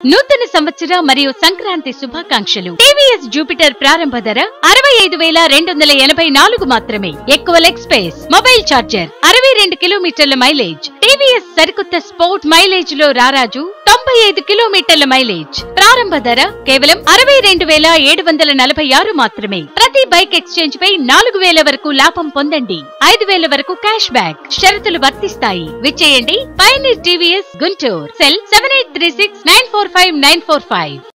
నూతన సంవత్సర మరియు సంక్రాంతి శుభాకాంక్షలు టీవీఎస్ జూపిటర్ ప్రారంభ ధర అరవై ఐదు వేల రెండు వందల ఎనభై నాలుగు మాత్రమే ఎక్కువ లెగ్ స్పేస్ మొబైల్ చార్జర్ అరవై రెండు కిలోమీటర్ల మైలేజ్ టీవీఎస్ సరికొత్త స్పోర్ట్ మైలేజ్ లో రారాజు తొంభై ఐదు కిలోమీటర్ల మైలేజ్ ప్రారంభ ధర కేవలం అరవై రెండు వేల ఏడు వందల నలభై ఆరు మాత్రమే ప్రతి బైక్ ఎక్స్చేంజ్ పై నాలుగు వేల వరకు లాభం పొందండి ఐదు వేల వరకు క్యాష్ బ్యాక్ షరతులు వర్తిస్తాయి విచ్చేయండి pioneer TVS Guntur cell seven eight three six nine four five nine four five